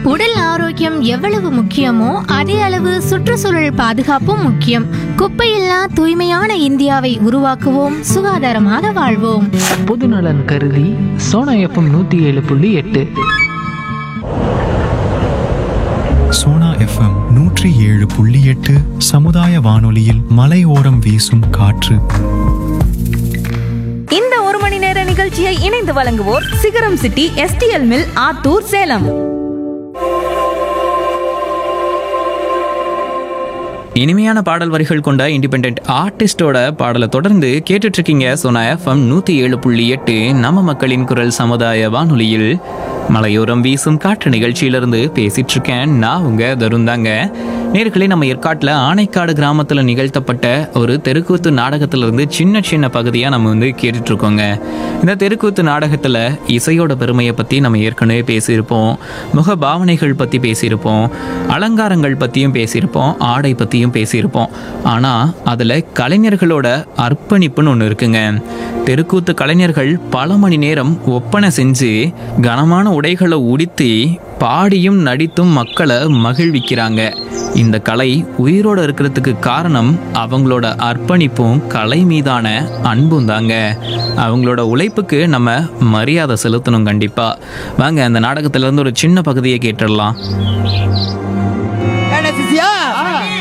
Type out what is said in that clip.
உடல் ஆரோக்கியம் எவ்வளவு முக்கியமோ அதே அளவு சுற்றுச்சூழல் பாதுகாப்பும் முக்கியம் குப்பையில்லா தூய்மையான இந்தியாவை உருவாக்குவோம் சுகாதாரமாக வாழ்வோம் பொதுநலன் கருதி சோனா எஃப்எம் நூற்றி ஏழு புள்ளி எட்டு சோனா எஃப்எம் நூற்றி ஏழு புள்ளி எட்டு சமுதாய வானொலியில் மலையோரம் வீசும் காற்று இந்த ஒரு மணி நேர நிகழ்ச்சியை இணைந்து வழங்குவோர் Sigaram city SDL mill Attur Salem இனிமையான பாடல் வரிகள் கொண்ட இண்டிபெண்ட் ஆர்டிஸ்டோட பாடலை தொடர்ந்து கேட்டுட்டு இருக்கீங்க சோனா எஃப்எம் நூற்றி ஏழு புள்ளி எட்டு நம்ம மக்களின் குரல் சமுதாய வானொலியில் மலையோரம் வீசும் காற்று நிகழ்ச்சியிலிருந்து பேசிட்டு இருக்கேன் நான் உங்க தருந்தாங்க நேர்களே நம்ம ஏற்காட்டில் ஆனைக்காடு கிராமத்தில் நிகழ்த்தப்பட்ட ஒரு தெருக்கூத்து நாடகத்திலிருந்து சின்ன சின்ன பகுதியாக நம்ம வந்து கேட்டுட்டு இருக்கோங்க இந்த தெருக்கூத்து நாடகத்தில் இசையோட பெருமையை பற்றி நம்ம ஏற்கனவே பேசியிருப்போம் முக பாவனைகள் பற்றி பேசியிருப்போம் அலங்காரங்கள் பற்றியும் பேசியிருப்போம் ஆடை பற்றியும் பேசியிருப்போம் ஆனால் அதில் கலைஞர்களோட அர்ப்பணிப்புன்னு ஒன்று இருக்குங்க தெருக்கூத்து கலைஞர்கள் பல மணி நேரம் ஒப்பனை செஞ்சு கனமான உடைகளை உடுத்தி பாடியும் நடித்தும் மக்களை மகிழ்விக்கிறாங்க இந்த கலை உயிரோடு இருக்கிறதுக்கு காரணம் அவங்களோட அர்ப்பணிப்பும் கலை மீதான அன்பும் தாங்க அவங்களோட உழைப்புக்கு நம்ம மரியாதை செலுத்தணும் கண்டிப்பா வாங்க அந்த நாடகத்துல இருந்து ஒரு சின்ன பகுதியை கேட்டுடலாம் என்ன சிசியா